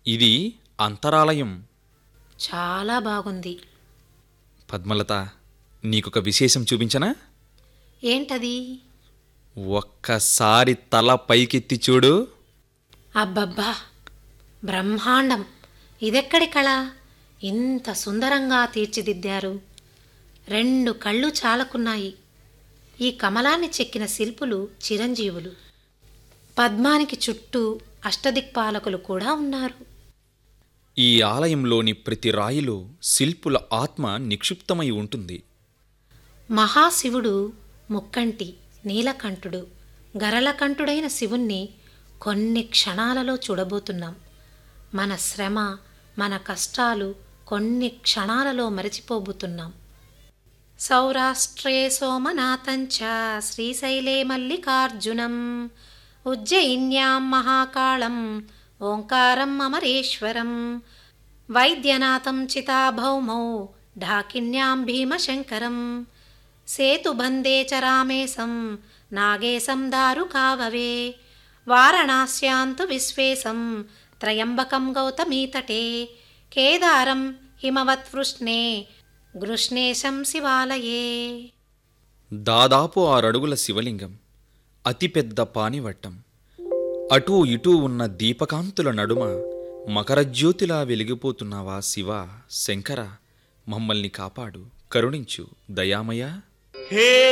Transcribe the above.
ఇది అంతరాలయం చాలా బాగుంది పద్మలత నీకొక విశేషం చూపించనా ఏంటది ఒక్కసారి తల పైకెత్తి చూడు అబ్బబ్బా బ్రహ్మాండం ఇదెక్కడి కళ ఇంత సుందరంగా తీర్చిదిద్దారు రెండు కళ్ళు చాలకున్నాయి ఈ కమలాన్ని చెక్కిన శిల్పులు చిరంజీవులు పద్మానికి చుట్టూ అష్టదిక్పాలకులు కూడా ఉన్నారు ఈ ఆలయంలోని ప్రతి రాయిలో శిల్పుల ఆత్మ నిక్షిప్తమై ఉంటుంది మహాశివుడు ముక్కంటి నీలకంఠుడు గరళకంఠుడైన శివుణ్ణి కొన్ని క్షణాలలో చూడబోతున్నాం మన శ్రమ మన కష్టాలు కొన్ని క్షణాలలో మరచిపోబోతున్నాం సౌరాష్ట్రే సోమనాథంచ శ్రీశైలే మల్లికార్జునం ఉజ్జయిన్యాం మహాకాళం ఓంకారం అమరేశ్వరం వైద్యనాథం చితాభౌమౌ ఢాకిన్యాం భీమశంకరం సేతుబందే చ రామేశం నాగేశం దారుకావవే వారణాస్యాంతు విశ్వేశం త్రయంబకం గౌతమీతటే కేదారం హిమవత్వృష్ణే గృష్ణేశం శివాలయే దాదాపు ఆరడుగుల శివలింగం అతిపెద్ద పానివట్టం అటూ ఇటూ ఉన్న దీపకాంతుల నడుమ మకరజ్యోతిలా వెలిగిపోతున్నావా శివ శంకర మమ్మల్ని కాపాడు కరుణించు దయామయ